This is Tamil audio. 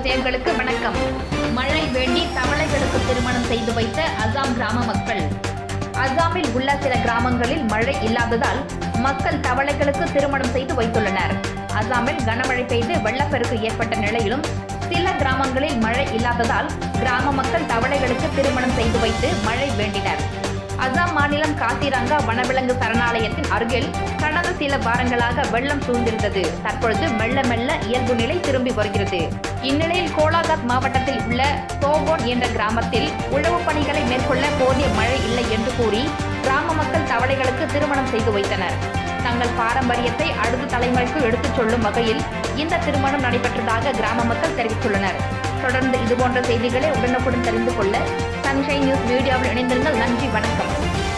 நியூஸ் நேயர்களுக்கு வணக்கம் மழை வேண்டி தவளைகளுக்கு திருமணம் செய்து வைத்த அசாம் கிராம மக்கள் அசாமில் உள்ள சில கிராமங்களில் மழை இல்லாததால் மக்கள் தவளைகளுக்கு திருமணம் செய்து வைத்துள்ளனர் அசாமில் கனமழை பெய்து வெள்ளப்பெருக்கு ஏற்பட்ட நிலையிலும் சில கிராமங்களில் மழை இல்லாததால் கிராம மக்கள் தவளைகளுக்கு திருமணம் செய்து வைத்து மழை வேண்டினர் அசாம் மாநிலம் காசிரங்கா வனவிலங்கு சரணாலயத்தின் அருகில் கடந்த சில வாரங்களாக வெள்ளம் சூழ்ந்திருந்தது தற்பொழுது மெல்ல மெல்ல இயல்பு நிலை திரும்பி வருகிறது இந்நிலையில் கோலாகாத் மாவட்டத்தில் உள்ள சோகோன் என்ற கிராமத்தில் உழவு பணிகளை மேற்கொள்ள போதிய மழை இல்லை என்று கூறி கிராம மக்கள் தவளைகளுக்கு திருமணம் செய்து வைத்தனர் தங்கள் பாரம்பரியத்தை அடுத்த தலைமுறைக்கு எடுத்துச் சொல்லும் வகையில் இந்த திருமணம் நடைபெற்றதாக கிராம மக்கள் தெரிவித்துள்ளனர் தொடர்ந்து இதுபோன்ற செய்திகளை உடனுக்குடன் தெரிந்து கொள்ள சன்ஷைன் நியூஸ் மீடியாவில் இணைந்திருங்கள் நன்றி வணக்கம்